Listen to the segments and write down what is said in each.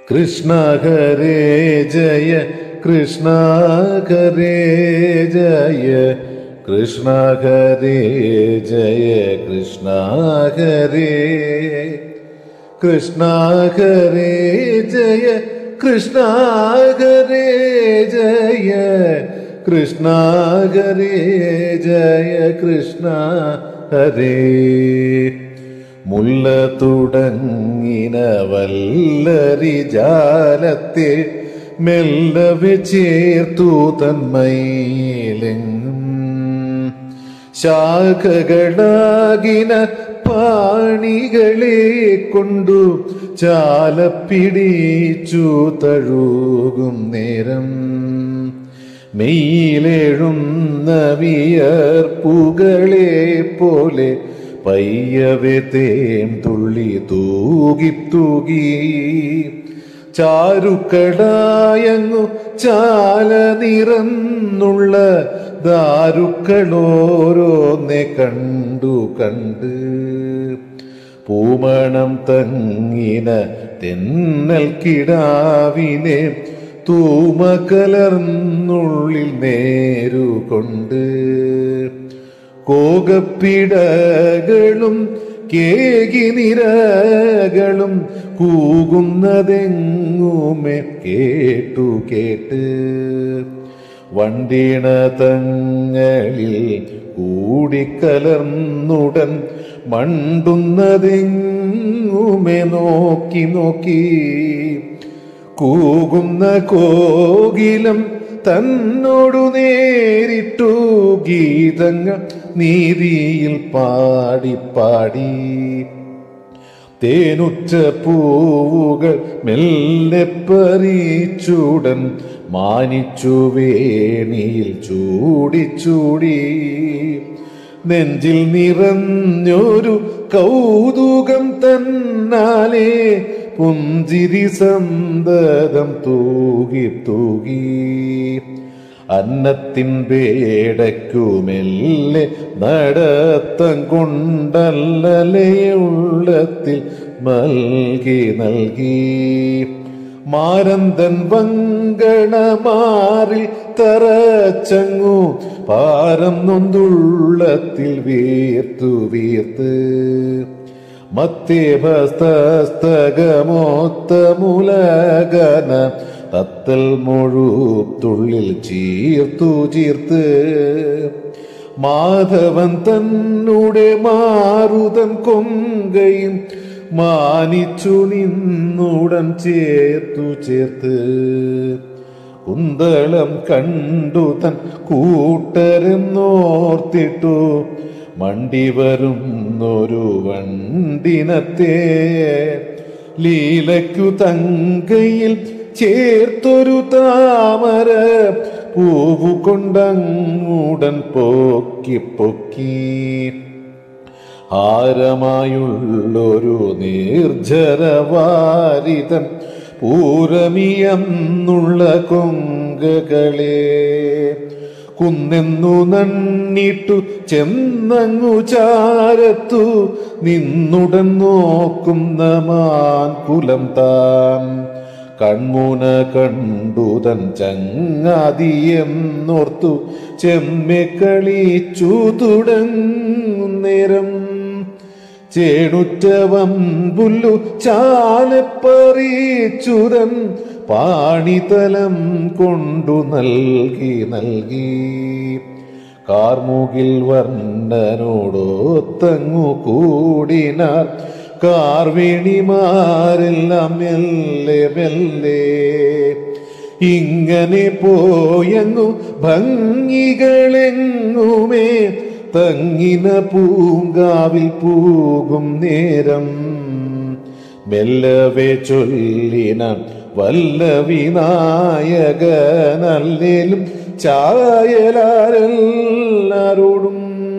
കൃഷ്ണ ഹരേ ജയ കൃഷ്ണ ഹരേ ജയ കൃഷ്ണ ഹരേ ജയ കൃഷ്ണ ഹരേ കൃഷ്ണ ഹരേ ജയ കൃഷ്ണ ഹരേ ജയ കൃഷ്ണ ഹരേ ജയ കൃഷ്ണ ഹരേ മുല്ല തുടങ്ങിന വല്ലരി ജാലത്തെ മെല്ലവെ ചേർത്തു തന്മയിലെങ്ങും ശാഖകളാകിന പാണികളെ കൊണ്ടു ചാലപ്പിടിച്ചു തഴുകും നേരം മെയിലെഴുന്ന വിയർപ്പുകളെ പോലെ പയ്യവെ തേൻ തുള്ളി തൂകി തൂകി ചാരുക്കളായങ്ങു ചാല നിറന്നുള്ള ദാരുക്കളോരോന്നെ കണ്ടു കണ്ട് പൂമണം തങ്ങിന തെന്നൽ കിടാവിനെ തൂമ കലർന്നുള്ളിൽ നേരുകൊണ്ട് കോകപ്പിടകളും കേകി നിരകളും കൂകുന്നതെങ്ങുമേ കേട്ടു കേട്ട് വണ്ടിണ തങ്ങളിൽ കൂടിക്കലർന്നുടൻ മണ്ടുന്നതെങ്ങുമേ നോക്കി നോക്കി കൂകുന്ന കോകിലം തന്നോടു നേരിട്ടു ഗീതങ്ങ നീതിയിൽ പാടി പാടി തേനുച്ച പൂവുകൾ മെല്ലെ പറിച്ചുടൻ മാനിച്ചു വേണിയിൽ ചൂടി ചൂടി നെഞ്ചിൽ നിറഞ്ഞൊരു കൗതുകം തന്നാലേ പുഞ്ചിരി സന്തതം തൂകി തൂകി അന്നത്തിൻ പേടയ്ക്കുമെല്ലെ നടത്തം കൊണ്ടല്ലേ ഉള്ളത്തിൽ നൽകി നൽകി മാരന്തൻ വങ്കണമാറിൽ തറച്ചങ്ങു പാരം നൊന്തുള്ളത്തിൽ വീർത്തു വീർത്ത് മത്തേഭസ്തസ്തകമോത്ത മുലകന തത്തൽ മുഴുത്തുള്ളിൽ ചീർത്തു ചീർത്ത് മാധവൻ തന്നുടെ മാറുതൻ കൊങ്കയും മാനിച്ചു നിന്നുടൻ ചേർത്തു ചേർത്ത് കുന്തളം കണ്ടു തൻ കൂട്ടരെന്നോർത്തിട്ടു മണ്ടി വരുന്നൊരു വണ്ടിനത്തെ ലീലയ്ക്കു തങ്കയിൽ ചേർത്തൊരു താമര പൂവു കൊണ്ടങ്ങുടൻ പൊക്കി പൊക്കി ഹാരമായുള്ളൊരു നിർജ്ജരവാരിതൻ പൂരമിയെന്നുള്ള കൊങ്കകളെ കുന്നെന്നു നന്നിട്ടു ചെന്നങ്ങു ചാരത്തു നിന്നുടൻ നോക്കുന്ന മാൻ കുലം താൻ കൺമുന കണ്ടുതൻ ചങ്ങാതിയെന്നോർത്തു ചെമ്മെ കളിച്ചു തുടങ്ങുന്നേരം ചേണുറ്റവം പുല്ലു ചാലപ്പറിച്ചുതൻ പാണിതലം കൊണ്ടു നൽകി നൽകി കാർമുകിൽ വർണ്ണനോടൊത്തങ്ങു കൂടിനാർ കാർവേണിമാരെല്ലാം മെല്ലെ മെല്ലെ ഇങ്ങനെ പോയങ്ങു ഭംഗികളെങ്ങുമേ തങ്ങിന പൂങ്കാവിൽ പൂകും നേരം മെല്ലവെ ചൊല്ലിന വല്ല വിനായകനല്ലേലും ചായലാരെല്ലാരോടും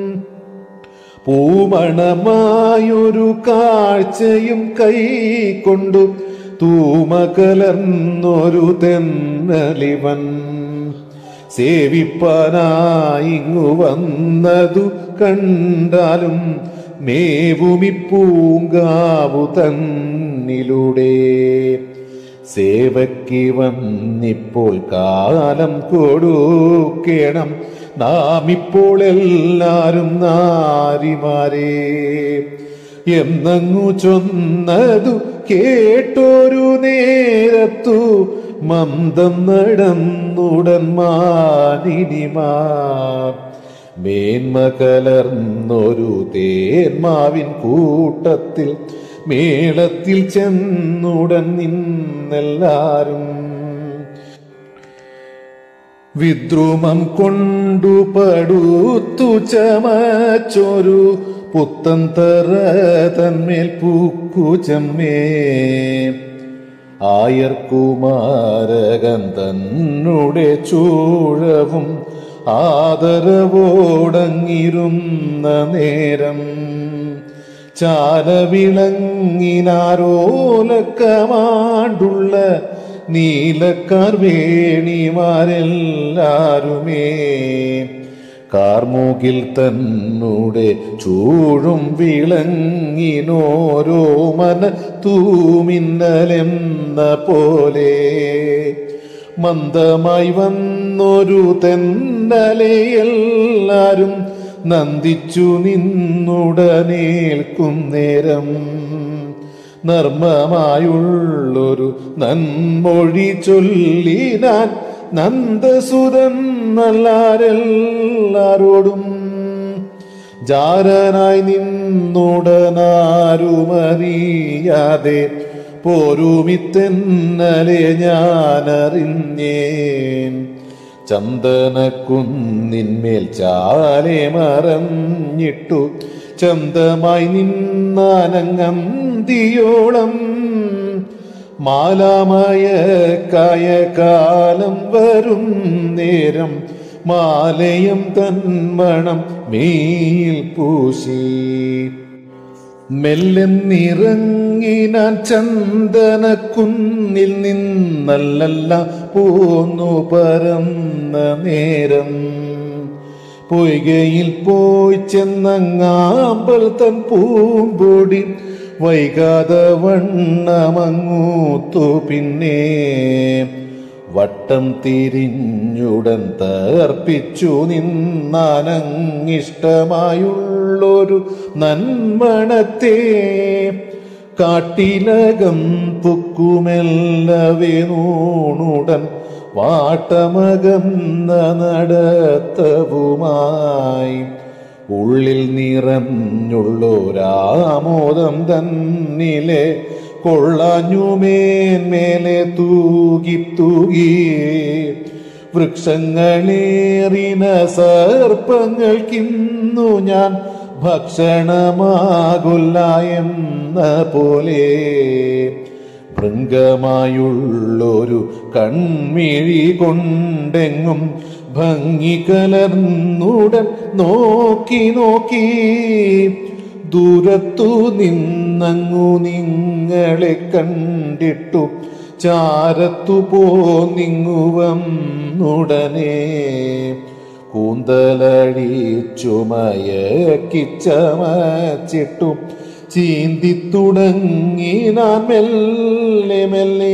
പൂമണമായൊരു കാഴ്ചയും കൈക്കൊണ്ടു തൂമ കലർന്നൊരു തെന്നലിവൻ സേവിപ്പാനായിങ്ങു വന്നതു കണ്ടാലും മേവുമി പൂങ്കാവു തന്നിലൂടെ സേവയ്ക്ക് വന്നിപ്പോൾ കാലം കൊടുക്കണം നാം ഇപ്പോൾ എല്ലാരും നാരിമാരെ എന്നങ്ങു ചൊന്നതു കേട്ടൊരു നേരത്തു മന്ദം നടന്നുടൻ മാനിനിമാർ മേന്മ കലർന്നൊരു തേന്മാവിൻ കൂട്ടത്തിൽ മേളത്തിൽ ചെന്നുടൻ നിന്നെല്ലാരും വിദ്രുമം കൊണ്ടു പടുത്തു ചമച്ചൊരു പുത്തൻ തറ തന്മേൽ പൂക്കു ചമ്മേ ആയർകുമാരകൻ തന്നുടെ ചൂഴവും ആദരവോടങ്ങിരുന്ന നേരം ചാലവിളങ്ങിനാരോലക്കമാണ്ടുള്ള നീലക്കാർ വേണിമാരെല്ലാരുമേ കാർമൂകിൽ തന്നുടെ ചൂഴും വിളങ്ങിനോരോ മന തൂമിന്നലെന്ന പോലെ മന്ദമായി വന്നൊരു തെന്നലെയെല്ലാരും നന്ദിച്ചു നിന്നുടനേൽക്കും നേരം നർമ്മമായുള്ളൊരു നന്മൊഴി ചൊല്ലിനാൻ നന്ദസുതൻ നല്ലാരെല്ലാരോടും ജാരനായി നിന്നുടനാരുമറിയാതെ പോരുമിത്തെന്നലെ ഞാനറിഞ്ഞേൻ ചന്ദനക്കുന്നിന്മേൽ ചാലെ മറഞ്ഞിട്ടു ചന്തമായി നിന്നാനങ്ങന്തിയോളം മാലാമയ കാലം വരും നേരം മാലയം തന്മണം മേൽ പൂശി മെല്ലെന്നിറങ്ങിനാൻ ചന്ദനക്കുന്നിൽ നിന്നല്ല പോന്നു പരന്ന നേരം പൊയ്കയിൽ പോയി ചെന്നങ്ങാമ്പൽ തൻ പൂമ്പൊടി വൈകാതെ വണ്ണമങ്ങൂത്തു പിന്നെ വട്ടം തിരിഞ്ഞുടൻ തർപ്പിച്ചു നിന്നാനങ്ങിഷ്ടമായുള്ളൊരു നന്മണത്തെ കാട്ടിലകം പുക്കുമെല്ലവേ നൂണുടൻ വാട്ടമകന്ന നടത്തവുമായി ഉള്ളിൽ നിറഞ്ഞുള്ളൊരാമോദം തന്നിലെ കൊള്ളാഞ്ഞുമേന്മേലെ തൂകി തൂകി വൃക്ഷങ്ങളേറിന സർപ്പങ്ങൾക്കിന്നു ഞാൻ ഭക്ഷണമാകുല്ല എന്ന പോലെ ഭൃംഗമായുള്ളൊരു കൺമിഴി കൊണ്ടെങ്ങും ഭംഗി കലർന്നുടൻ നോക്കി നോക്കി ദൂരത്തു നിന്നങ്ങു നിങ്ങളെ കണ്ടിട്ടു ചാരത്തു പോന്നിങ്ങുവന്നുടനെ കൂന്തലടിച്ചുമയക്കിച്ചമച്ചിട്ടു ചീന്തി തുടങ്ങി നാൻ മെല്ലെ മെല്ലെ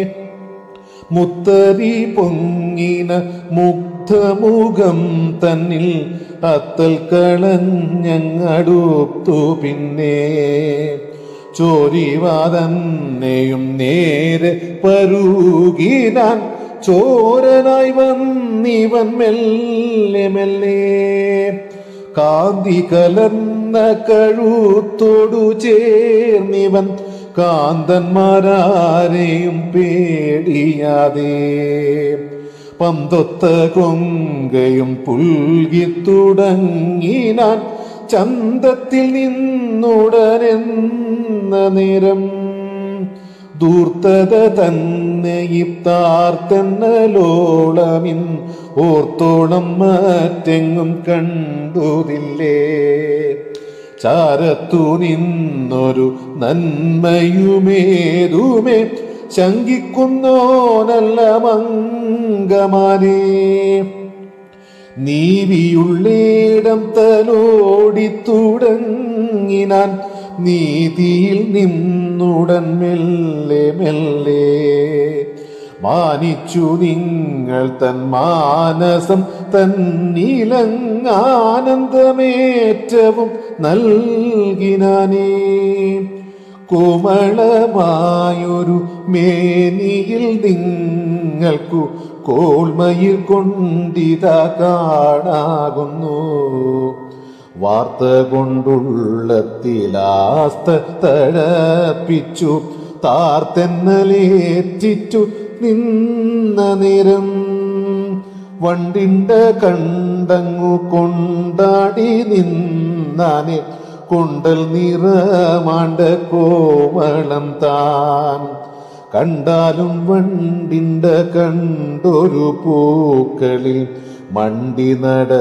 മുത്തരി പൊങ്ങിന മുഗ്ധമുഖം തന്നിൽ അത്തൽ കളഞ്ഞങ്ങടുത്തു പിന്നെ ചോരിവാതന്നെയും നേരെ പരുകിനാൻ ചോരനായി വന്നിവൻ മെല്ലെ മെല്ലെ കാന്തി കലർന്ന കഴുത്തോടു ചേർന്നിവൻ കാന്തന്മാരാരെയും പേടിയാതെ പന്തൊത്ത കൊങ്കയും പുൽകി തുടങ്ങിനാൻ ചന്തത്തിൽ നിന്നുടനെന്ന നേരം ദൂർത്തത തന്നെ ഇത്താർത്തെന്നലോളമിൻ ഓർത്തോളം മറ്റെങ്ങും കണ്ടുതില്ലേ ചാരത്തു നിന്നൊരു നന്മയുമേതുമേ ശങ്കിക്കുന്നോനല്ല മംഗമാനേ നീവിയുള്ളേടം തലോടി തുടങ്ങിനാൻ നീതിയിൽ നിന്നുടൻ മെല്ലെ മെല്ലെ മാനിച്ചു നിങ്ങൾ തൻ മാനസം തന്നിലങ്ങാനന്ദമേറ്റവും നൽകിനാനേ കോമളമായൊരു മേനിയിൽ നിങ്ങൾക്കു കോൾമയിൽ കൊണ്ടിത കാണാകുന്നു വാർത്ത കൊണ്ടുള്ളത്തിലാസ്ത തഴപ്പിച്ചു താർത്തെന്നലേറ്റിച്ചു നിന്ന നേരം വണ്ടിണ്ട കണ്ടങ്ങു കൊണ്ടാടി നിന്നാനെ കൊണ്ടൽ നിറമാണ്ട കോവളം താൻ കണ്ടാലും വണ്ടിണ്ട കണ്ടൊരു പൂക്കളിൽ മണ്ടി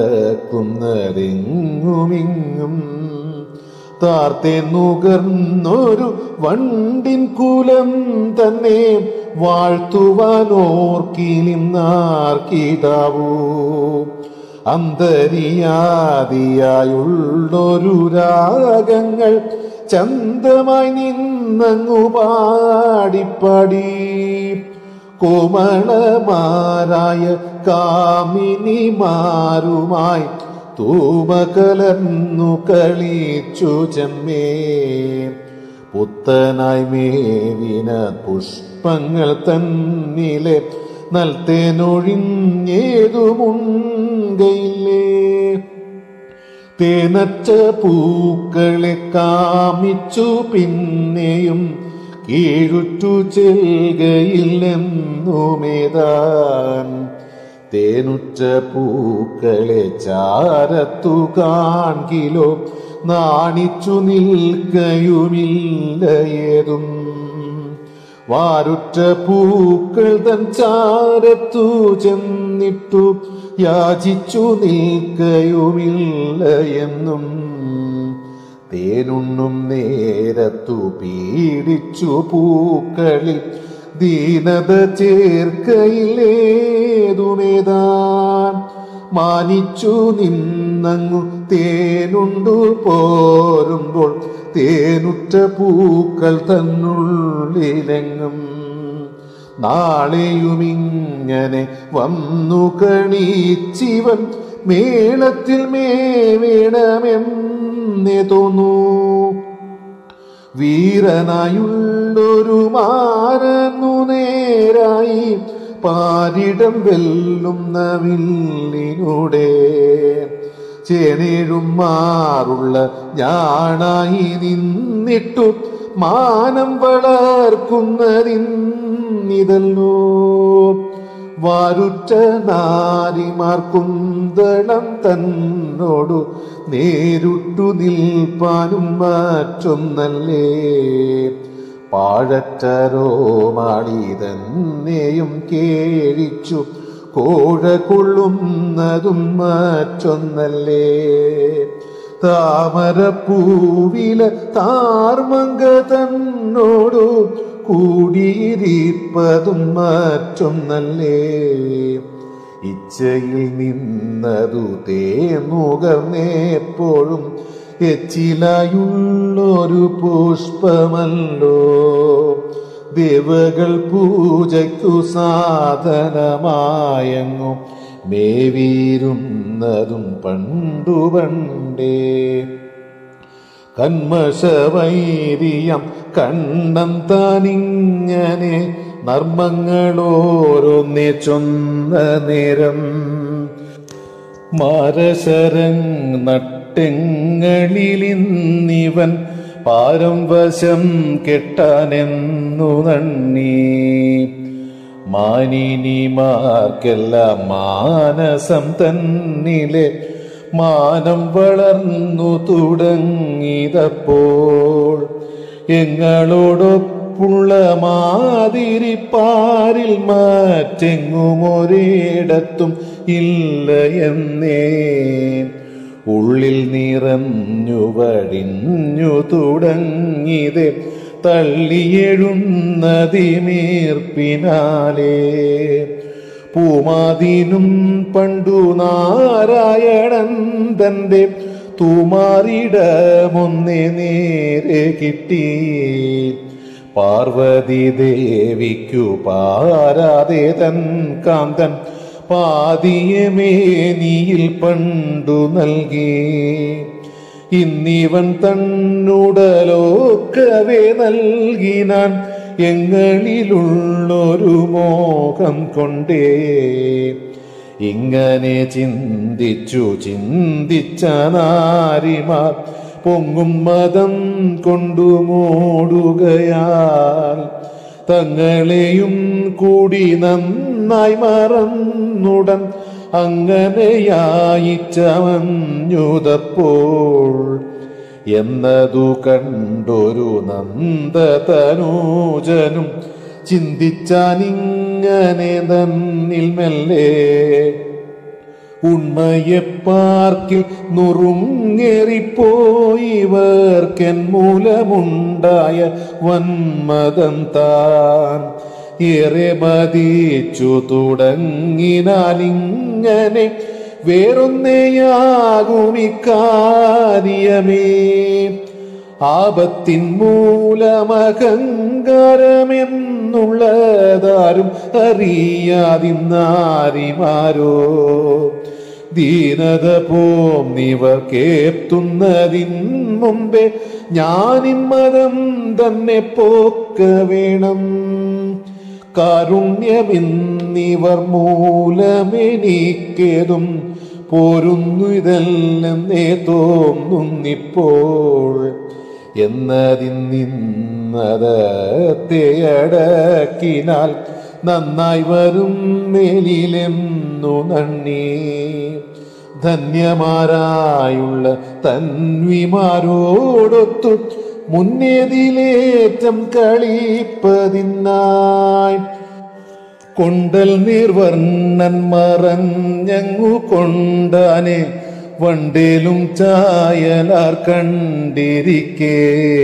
നടക്കുന്നതെങ്ങുമിങ്ങും താർത്തെ നുകർന്നൊരു വണ്ടിൻ കുലം തന്നെ വാഴ്ത്തുവാനോർക്കിലിന്നാർക്കിതാവൂ അന്തരിയാദിയായുള്ളൊരു രാഗങ്ങൾ ചന്തമായി നിന്നങ്ങു പാടിപ്പാടി കോമളമാരായ കാമിനിമാരുമായി തൂമകലർന്നു കളിച്ചു ചെമ്മേ പുത്തനായി മേവിന പുഷ്പങ്ങൾ തന്നിലെ നൽത്തേനൊഴിഞ്ഞേതുമുണ്ടയില്ലേ തേനച്ച പൂക്കളെ കാമിച്ചു പിന്നെയും കീഴുറ്റു ചെൽകയില്ലെന്നുമേതാൻ തേനുറ്റ പൂക്കളെ ചാരത്തു കാൺകിലോ നാണിച്ചു നിൽക്കയുമില്ല ഏതും വാരുറ്റ പൂക്കൾ തൻ ചാരത്തു ചെന്നിട്ടു യാചിച്ചു നിൽക്കയുമില്ല എന്നും തേനുണ്ണും നേരത്തു പീഡിച്ചു പൂക്കളിൽ ദീനത ചേർക്കയിലേതുമേതാൻ മാനിച്ചു നിന്നങ്ങു തേനുണ്ടു പോരുമ്പോൾ തേനുറ്റ പൂക്കൾ തന്നുള്ളിലെങ്ങും നാളെയുമിങ്ങനെ വന്നു കണീച്ചിവൻ മേളത്തിൽ മേവേണമെന്നേ തോന്നൂ വീരനായുള്ളൊരു മാരന്നു നേരായി പാരിടം വെല്ലുന്ന വില്ലിനൂടെ ചേനേഴും മാറുള്ള ഞാണായി നിന്നിട്ടു മാനം വളർക്കുന്നതിന്നിതല്ലോ വാരുറ്റ നാരിമാർക്കുന്തളം തന്നോടു നേരിട്ടു നിൽപ്പാനും മറ്റൊന്നല്ലേ പാഴറ്റരോമാളി തന്നെയും കേഴിച്ചു കോഴ കൊള്ളുന്നതും മറ്റൊന്നല്ലേ താമരപ്പൂവില താർമങ്ക തന്നോടു കൂടിയിരിപ്പതും മറ്റൊന്നല്ലേ ഇച്ഛയിൽ നിന്നതു തേനുകർന്നെപ്പോഴും എച്ചിലായുള്ളൊരു പുഷ്പമല്ലോ ദേവകൾ പൂജയ്ക്കു സാധനമായങ്ങും മേവീരുന്നതും പണ്ടു പണ്ടേ കന്മഷവൈരിയം കണ്ണം താനിങ്ങനെ നർമ്മങ്ങളോരോന്നെ ചൊന്ന നേരം മാരശരങ് നട്ടെങ്ങളിലിന്നിവൻ പാരം വശം കെട്ടാനെന്നു നണ്ണി മാനിനിമാർക്കെല്ലാം മാനസം തന്നിലെ മാനം വളർന്നു തുടങ്ങിയതപ്പോൾ എങ്ങളോടൊപ്പുള്ള മാതിരി പാരിൽ മാറ്റെങ്ങും ഒരിടത്തും ഇല്ല എന്നേ ഉള്ളിൽ നിറഞ്ഞു വഴിഞ്ഞു തുടങ്ങിയത് തള്ളിയെഴുന്നതിമീർപ്പിനാലേ പൂമാതിനും പണ്ടു നാരായണൻ തന്റെ തൂമാറിടമൊന്നേ നേരെ കിട്ടി പാർവതി ദേവിക്കു പാരാതെ തൻ കാന്തൻ പാതിയമേനിയിൽ പണ്ടു നൽകി ഇന്നിവൻ തന്നുടലോക്കവേ നൽകിനാൻ എങ്ങളിലുള്ളൊരു മോഹം കൊണ്ടേ ഇങ്ങനെ ചിന്തിച്ചു ചിന്തിച്ച നാരിമാർ പൊങ്ങും മതം കൊണ്ടു മൂടുകയാൽ തങ്ങളെയും കൂടി നന്നായി മറന്നുടൻ അങ്ങനെയായി ചമഞ്ഞുതപ്പോൾ എന്നതു കണ്ടൊരു നന്ദതനൂജനും ചിന്തിച്ചാനിങ്ങനെ തന്നിൽ മെല്ലെ ഉണ്മയെ പാർക്കിൽ നുറുങ്ങേറിപ്പോയിവർക്കൻ മൂലമുണ്ടായ വന്മതം താൻ ഏറെ മതിച്ചു തുടങ്ങിനാലിങ്ങനെ വേറൊന്നേയാകുമിക്കാര്യമേ ആപത്തിൻ മൂലമഹങ്കാരമെന്നുള്ളതാരും അറിയാതിന്നാരിമാരോ ദീനത പോന്നിവർ കേത്തുന്നതിൻ മുമ്പേ ഞാനിമ്മതം തന്നെ പോക്ക വേണം കാരുണ്യമെന്നിവർ മൂലമെനിക്കേതും പോരുന്നു ഇതെല്ലെന്നേ തോന്നുന്നിപ്പോൾ എന്നതിന്നിന്നതത്തെ അടക്കിനാൽ നന്നായി വരും മേലിലെന്നു നണ്ണി ധന്യമാരായുള്ള തന്വിമാരോടൊത്തു മുന്നേതിലേറ്റം കളിപ്പതിനായി കൊണ്ടൽ നീർവർണ്ണൻ മറഞ്ഞങ്ങു കൊണ്ടാനെ വണ്ടേലും ചായലാർ കണ്ടിരിക്കേ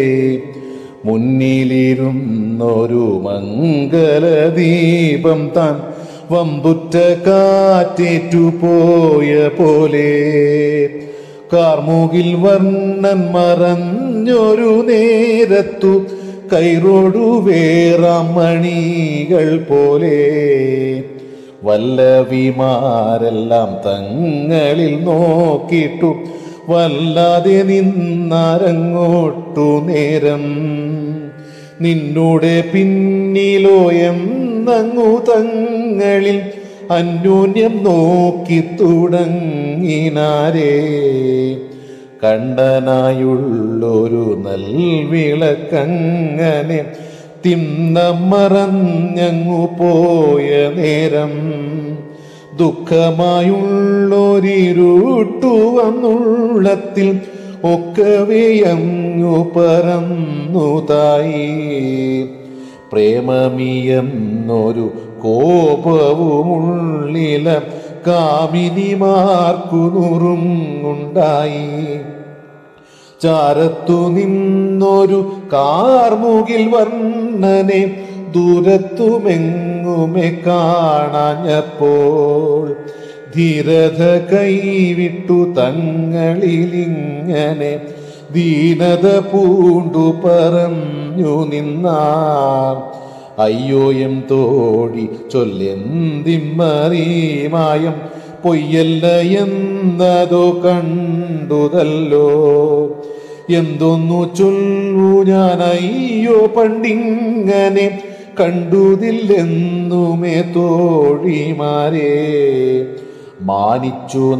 മുന്നിലിരുന്നൊരു മംഗലദീപം താൻ വമ്പുറ്റ കാറ്റേറ്റു പോയ പോലെ കാർമുകിൽ വർണ്ണൻ മറഞ്ഞൊരു നേരത്തു കൈറോടു വേറാമണികൾ പോലെ വല്ലവിമാരെല്ലാം തങ്ങളിൽ നോക്കിയിട്ടു വല്ലാതെ നിന്നാരങ്ങോട്ടു നേരം നിന്നോടെ പിന്നിലോ എന്നങ്ങു തങ്ങളിൽ അന്യോന്യം നോക്കി തുടങ്ങിനാരേ കണ്ടനായുള്ളൊരു നൽവിളക്കങ്ങനെ തിന്നമറഞ്ഞങ്ങു പോയ നേരം ദുഃഖമായുള്ളൊരിരുട്ടു വന്നുള്ളത്തിൽ ഒക്കവെയങ്ങു പറന്നു തായി പ്രേമമിയെന്നൊരു കോപവുമുള്ളില കാമിനിമാർക്കു നുറുങ്ങുണ്ടായി ചാരത്തു നിന്നൊരു കാർമുകിൽ വർണ്ണനെ ദൂരത്തുമെങ്ങുമെ കാണാഞ്ഞപ്പോൾ ധീരത കൈവിട്ടു തങ്ങളിലിങ്ങനെ ദീനത പൂണ്ടു പറഞ്ഞു നിന്നാർ അയ്യോയം തോടി ചൊല്ലെന്തിമ്മറിമായം പൊയ്യല്ല എന്നതോ കണ്ടുതല്ലോ എന്തൊന്നു ചൊല്ലു ഞാൻ അയ്യോ പണ്ടിങ്ങനെ കണ്ടുതില്ലെന്നുമേ തോഴിമാരെ മാനിച്ചു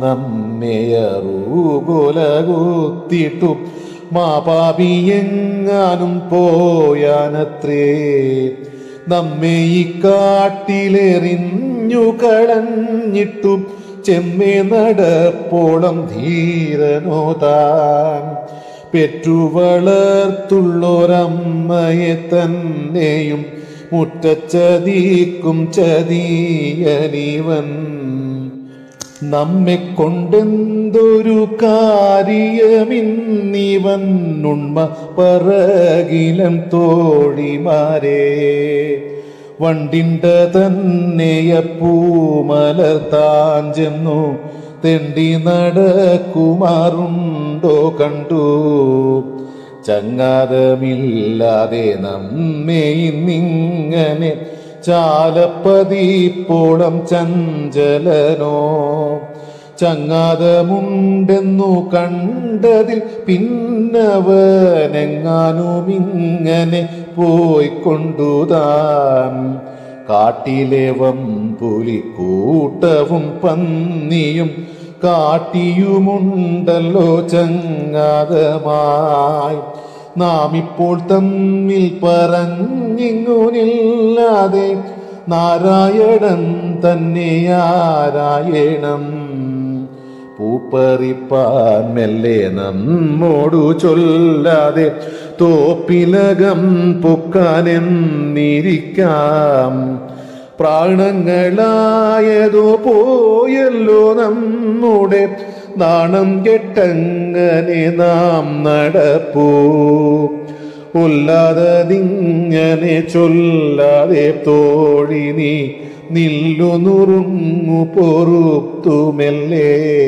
നമ്മെയറൂകൊലകുത്തിട്ടു മാപാപിയെങ്ങാനും പോയാനത്രേ നമ്മെ ഈ കാട്ടിലെറിഞ്ഞു കളഞ്ഞിട്ടു ചെമ്മേ നടപ്പോളം ധീരനോ താൻ പെറ്റു വളർത്തുള്ളൊരമ്മയെ തന്നെയും മുറ്റച്ചതീക്കും ചതീയനിവൻ നമ്മെ കൊണ്ടെന്തൊരു കാര്യമിന്നിവൻ ഉണ്മ പറകിലം തോഴിമാരെ വണ്ടിണ്ട തന്നെയ പൂമലർ താൻ ചെന്നു തെണ്ടി നടക്കുമാറുണ്ടോ കണ്ടു ചങ്ങാതമില്ലാതെ നമ്മെ ഇന്നിങ്ങനെ ചാലപ്പതിപ്പോളം ചഞ്ചലനോ ചങ്ങാതമുണ്ടെന്നു കണ്ടതിൽ പിന്നവനെങ്ങാനും ഇങ്ങനെ പോയിക്കൊണ്ടുതാൻ കാട്ടിലേവം പുലിക്കൂട്ടവും പന്നിയും കാട്ടിയുമുണ്ടല്ലോ ചങ്ങാതമായി നാം ഇപ്പോൾ തമ്മിൽ പറഞ്ഞിങ്ങുനില്ലാതെ നാരായണൻ തന്നെയാരായണം പൂപ്പറിപ്പാൻ മെല്ലെ നമ്മോടു ചൊല്ലാതെ തോപ്പിലകം പൊക്കാനെന്നിരിക്കാം പ്രാണങ്ങളായതോ പോയല്ലോ നമ്മുടെ നാണം കെട്ടങ്ങനെ നാം നടപ്പൂ ഉല്ലാതതിങ്ങനെ ചൊല്ലാതെ തോഴി നീ നില്ലു നുറുങ്ങു പൊറുത്തുമെല്ലേ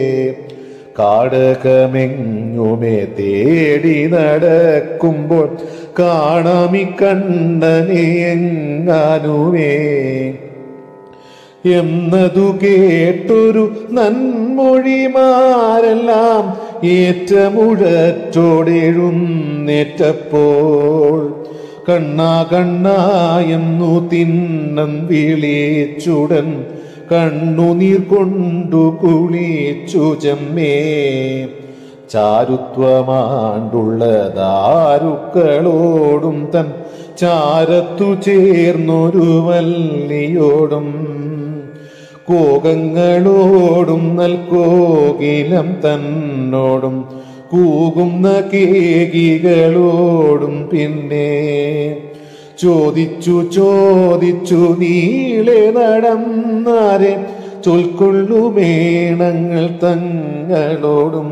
കാടകമെങ്ങുമേ തേടി നടക്കുമ്പോൾ കാണാമി കണ്ണനെ എങ്ങാനുമേ എന്നതു കേട്ടൊരു നന്മൊഴിമാരെല്ലാം ഏറ്റമുഴറ്റോടെഴുന്നേറ്റപ്പോൾ കണ്ണാ കണ്ണാ എന്നു തിന്നം വിളിച്ചുടൻ കണ്ണുനീർ കൊണ്ടു കുളിച്ചു ചെമ്മേ ചാരുത്വമാണ്ടുള്ള ദാരുക്കളോടും തൻ ചാരത്തു ചേർന്നൊരു വല്ലിയോടും കോകങ്ങളോടും നൽകോകിലം തന്നോടും കൂകുന്ന കേകികളോടും പിന്നെ ചോദിച്ചു ചോദിച്ചു നീളെ നടന്നാരെ ചൊൽക്കൊള്ളുമേണങ്ങൾ തങ്ങളോടും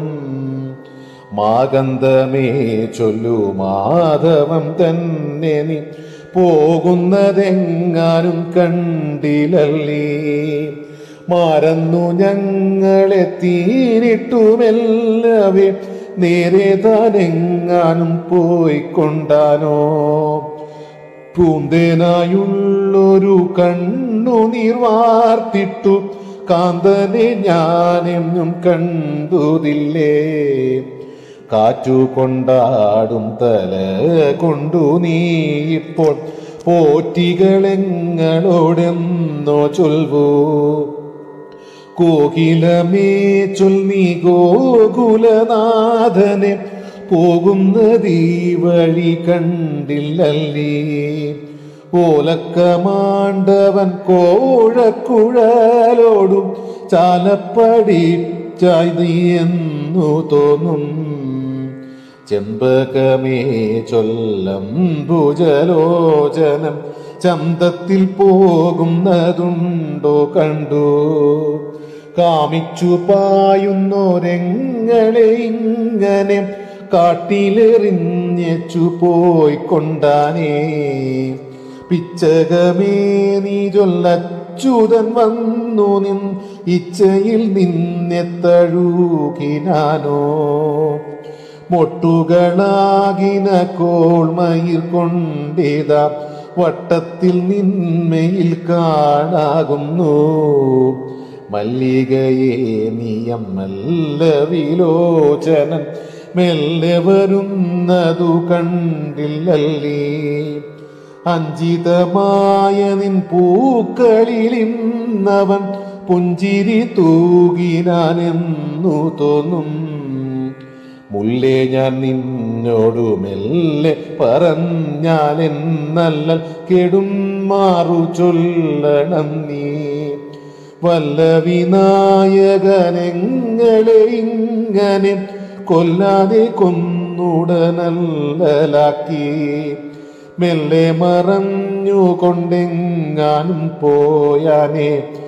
മാഗന്ധമേ ചൊല്ലു മാധവം തന്നെ നീ പോകുന്നതെങ്ങാനും കണ്ടിലല്ലേ മറന്നു ഞങ്ങളെ തീരിട്ടുമെല്ലവേ നേരെ താനെങ്ങാനും പോയിക്കൊണ്ടാനോ പൂന്തേനായുള്ളൊരു കണ്ണു നീർവാർത്തിട്ടു കാന്തനെ ഞാനെന്നും കണ്ടുതില്ലേ കാറ്റു കൊണ്ടാടും തല കൊണ്ടു നീ ഇപ്പോൾ പോറ്റികളെങ്ങളോടെന്നോ ചൊൽവൂ കോകിലമേ ചൊല്ലി ഗോകുലനാഥനെ പോകുന്നതീ വഴി കണ്ടില്ലല്ലേ ഓലക്കമാണ്ടവൻ കോഴക്കുഴലോടും ചാലപ്പടി ചായ്ന്നു തോന്നും ചെമ്പകമേ ചൊല്ലം ഭുജലോചനം ചന്തത്തിൽ പോകുന്നതുണ്ടോ കണ്ടു കാമിച്ചു പായുന്നോരെങ്ങളെ ഇങ്ങനെ കാട്ടിലെറിഞ്ഞു പോയിക്കൊണ്ടാനേ പിച്ചകമേ നീ ചൊല്ലച്യുതൻ വന്നു നിൻ ഇച്ഛയിൽ നിന്നെ തഴുകിനാനോ മൊട്ടുകളാകിന കോൾമയിർ കൊണ്ടിത വട്ടത്തിൽ നിന്മയിൽ കാണാകുന്നു മല്ലികയെ നീയമ്മല്ല വിലോചനൻ മെല്ലെ വരുന്നതു കണ്ടില്ലല്ലേ അഞ്ചിതമായ നിൻ പൂക്കളിലിന്നവൻ പുഞ്ചിരി തൂകിനാനെന്നു തോന്നും മുല്ലേ ഞാൻ നിന്നോടു മെല്ലെ പറഞ്ഞാലെന്നല്ല കെടും മാറു ചൊല്ലണം നീ വല്ല വിനായകനെങ്ങളെ ഇങ്ങനെ കൊല്ലാതെ കൊന്നുടനല്ലലാക്കി മെല്ലെ മറഞ്ഞുകൊണ്ടെങ്ങാനും പോയാനേ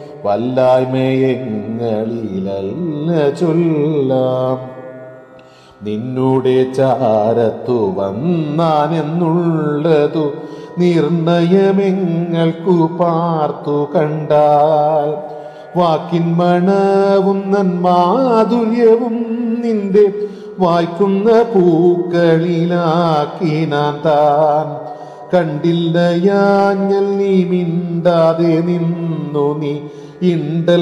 വല്ലായ്മയെങ്ങളിലല്ല ചൊല്ലാം നിന്നുടെ ചാരത്തു വന്നാനെന്നുള്ളതു നിർണയമെങ്ങൾക്കു പാർത്തു കണ്ടാൽ വാക്കിൻ മണവും നന്മാധുര്യവും നിന്റെ വായിക്കുന്ന പൂക്കളിലാക്കി നാൻ താൻ കണ്ടില്ല ഞാഞ്ഞൽ നീ മിണ്ടാതെ നിന്നു നീ ഇണ്ടൽ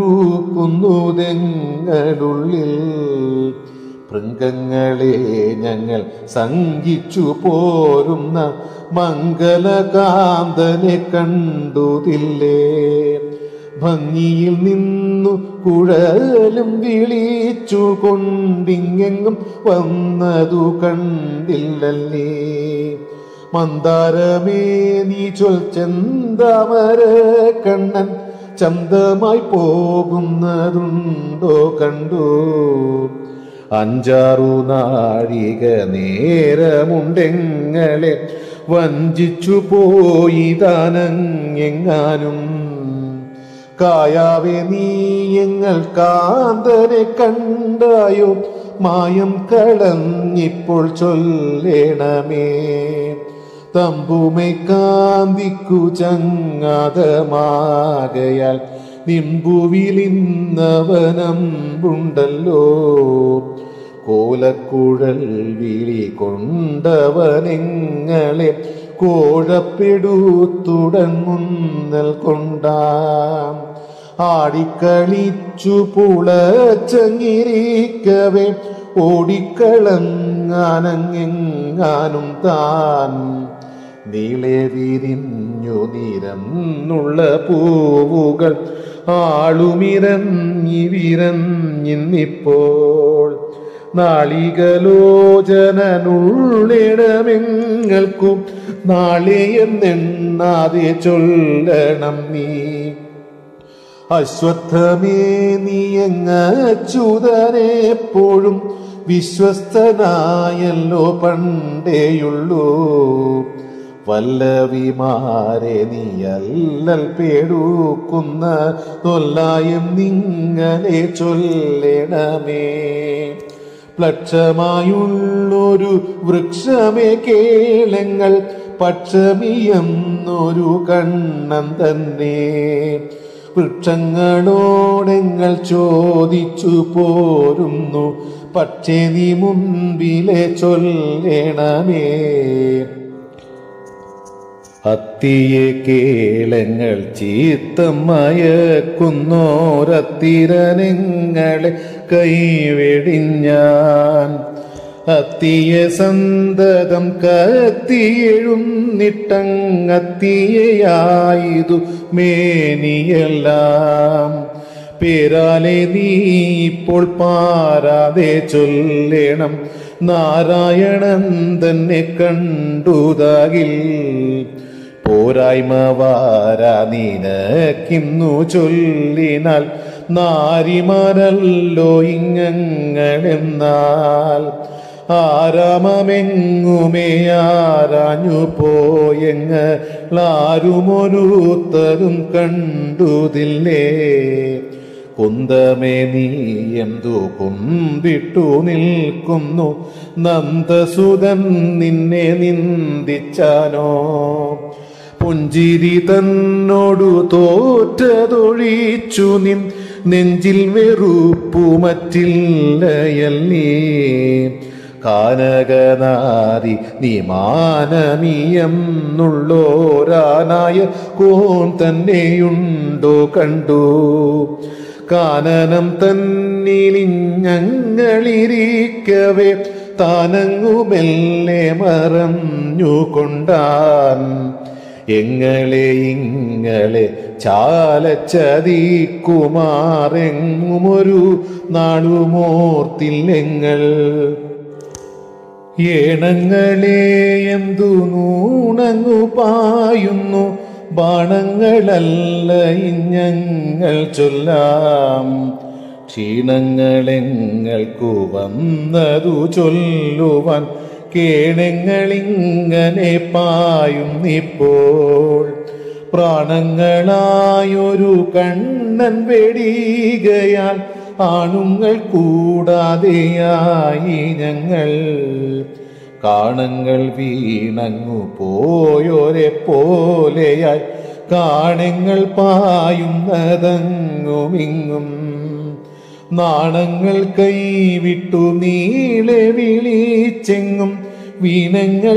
മുഴുക്കുന്നതെങ്ങളുള്ളിൽ ഭൃംഗങ്ങളെ ഞങ്ങൾ സംഘിച്ചു പോരുന്ന മംഗലകാന്തനെ കണ്ടുതില്ലേ ഭംഗിയിൽ നിന്നു കുഴലും വിളിച്ചു കൊണ്ടിങ്ങെങ്ങും വന്നതു കണ്ടില്ലല്ലേ മന്ദാരമേ നീ ചൊൽ ചെന്താമര കണ്ണൻ ചന്തമായി പോകുന്നതുണ്ടോ കണ്ടു അഞ്ചാറു നാഴിക നേരമുണ്ടെങ്ങളെ വഞ്ചിച്ചു പോയി താനങ്ങെങ്ങാനും കായാവെ നീ എങ്ങൾ കാന്തനെ കണ്ടായോ മായം കളഞ്ഞിപ്പോൾ ചൊല്ലേണമേ തമ്പുമൈ കാന്തിക്കു ചങ്ങാതമാകയാൽ നിമ്പുവിലിന്നവനമ്പുണ്ടല്ലോ കോലക്കുഴൽ വിളി കൊണ്ടവനെങ്ങളെ കോഴപ്പെടുത്തുടങ്ങുന്നൽ കൊണ്ടാം ആടിക്കളിച്ചു പുളച്ചങ്ങിരിക്കവേ ഓടിക്കളങ്ങാനങ്ങെങ്ങാനും താൻ നീളെ വിരിഞ്ഞു നിരന്നുള്ള പൂവുകൾ ആളുമിരഞ്ഞി വിരഞ്ഞിന്നിപ്പോൾ നാളികലോചനനുള്ളിടമെങ്ങൾക്കും നാളെ എന്നെണ്ണാതെ ചൊല്ലണം നീ അശ്വത്ഥമേ നീ എങ്ങൂതനെപ്പോഴും വിശ്വസ്തനായല്ലോ പണ്ടേയുള്ളൂ വല്ലവിമാരെ നീയല്ലൽ പേടൂക്കുന്ന തൊല്ലായും നിങ്ങളെ ചൊല്ലണമേ പ്ലക്ഷമായുള്ളൊരു വൃക്ഷമേ കേളങ്ങൾ പക്ഷമിയെന്നൊരു കണ്ണൻ തന്നെ വൃക്ഷങ്ങളോടെങ്ങൾ ചോദിച്ചു പോരുന്നു പക്ഷേ നീ മുൻപിലെ ചൊല്ലണമേ അത്തിയെ കേളങ്ങൾ ചീത്തം മയക്കുന്നോരത്തിരനെങ്ങളെ കൈവെടിഞ്ഞാൻ അത്തിയെ സന്തതം കത്തിയെഴുന്നിട്ടങ്ങത്തിയായതു മേനിയെല്ലാം പേരാലെ നീ ഇപ്പോൾ പാരാതെ ചൊല്ലണം നാരായണൻ തന്നെ കണ്ടുതാകിൽ പോരായ്മ വാരാ നിനക്കിന്നു ചൊല്ലിനാൽ നാരിമാരല്ലോ ഇങ്ങങ്ങളെന്നാൽ ആരാമമെങ്ങുമേ ആരാഞ്ഞു പോയെങ്ങളാരുമൊരുത്തരും കണ്ടുതില്ലേ കുന്തമേ നീ എന്തു കുന്തിട്ടു നിൽക്കുന്നു നന്ദസുതൻ നിന്നെ നിന്ദിച്ചാനോ പുഞ്ചിരി തന്നോടു തോറ്റതൊഴിച്ചു നിൻ നെഞ്ചിൽ വെറുപ്പു മറ്റില്ലയല്ലേ കാനകനാരി നീ മാനമീയെന്നുള്ളോരാനായ കോൺ തന്നെയുണ്ടോ കണ്ടു കാനനം തന്നിലിഞ്ഞങ്ങളിരിക്കവേ താനങ്ങുമെല്ലെ മറഞ്ഞുകൊണ്ടാൻ എങ്ങളെ ഇങ്ങളെ ചാലച്ചതിക്കുമാറെങ്ങുമൊരു നാളുമോർത്തില്ലെങ്ങൾ ഏണങ്ങളെ എന്തു നൂണങ്ങു പായുന്നു ബാണങ്ങളല്ല ഇഞ്ഞങ്ങൾ ചൊല്ലാം ക്ഷീണങ്ങളെങ്ങൾക്കു വന്നതു ചൊല്ലുവാൻ കേണങ്ങളിങ്ങനെ പായുന്നിപ്പോൾ പ്രാണങ്ങളായൊരു കണ്ണൻ വെടികയാൽ ആണുങ്ങൾ കൂടാതെയായി ഞങ്ങൾ കാണങ്ങൾ വീണങ്ങു പോയോരെ പോലെയായി കാണങ്ങൾ പായുന്നതങ്ങുമിങ്ങും നാണങ്ങൾ കൈവിട്ടു നീളെ വിളിച്ചെങ്ങും വീണങ്ങൾ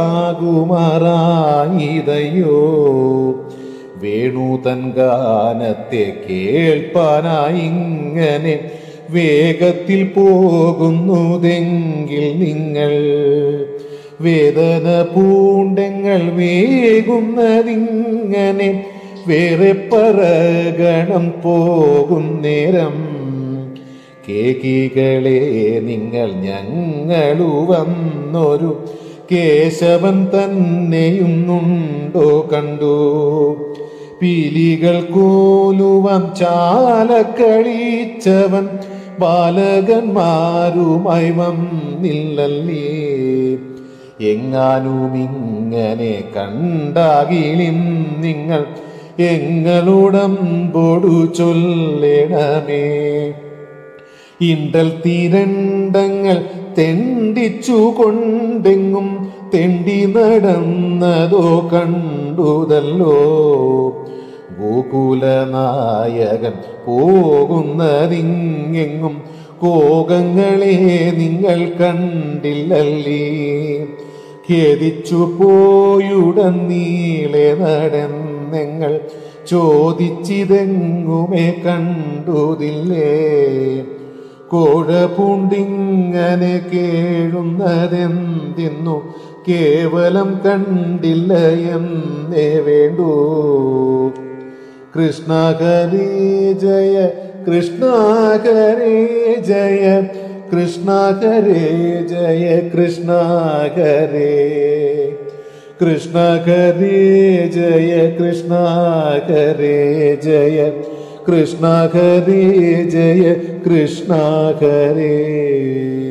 ചാകുമാറായിതയോ വേണു തൻ ഗാനത്തെ കേൾപ്പാനായി ഇങ്ങനെ വേഗത്തിൽ പോകുന്നതെങ്കിൽ നിങ്ങൾ വേദന പൂണ്ടെങ്ങൾ വേകുന്നതിങ്ങനെ വേറെ പറകണം പോകും നേരം കേകികളെ നിങ്ങൾ ഞങ്ങളു വന്നൊരു കേശവൻ തന്നെയുന്നുണ്ടോ കണ്ടു പീലികൾ കോലുവാൻ ചാലക്കളിച്ചവൻ ബാലകന്മാരുമായി വന്നില്ലല്ലേ എങ്ങാനും ഇങ്ങനെ കണ്ടാകിലും നിങ്ങൾ എങ്ങളുടമ്പോടു ചൊല്ലണമേ ഇണ്ടൽ തീരണ്ടങ്ങൾ തെണ്ടിച്ചു കൊണ്ടെങ്ങും തെണ്ടി നടന്നതോ കണ്ടുതല്ലോ ഗോകുലനായകൻ പോകുന്നതിങ്ങെങ്ങും കോകങ്ങളെ നിങ്ങൾ കണ്ടില്ലല്ലേ ഖേദിച്ചു പോയുടൻ നീളെ നടന്നെങ്ങൾ ചോദിച്ചിതെങ്ങുമേ കണ്ടുതില്ലേ കോഴ പൂണ്ടിങ്ങനെ കേഴുന്നതെന്തിന്നു കേവലം കണ്ടില്ല എന്നേ വേണ്ടൂ കൃഷ്ണ ഹരി ജയ കൃഷ്ണ ഹരേ ജയ കൃഷ്ണ ഹരേ ജയ കൃഷ്ണ ഹരേ കൃഷ്ണ ഹരേ ജയ കൃഷ്ണ ഹരേ ജയ കൃഷ്ണ ഹരേ ജയ കൃഷ്ണ ഹരേ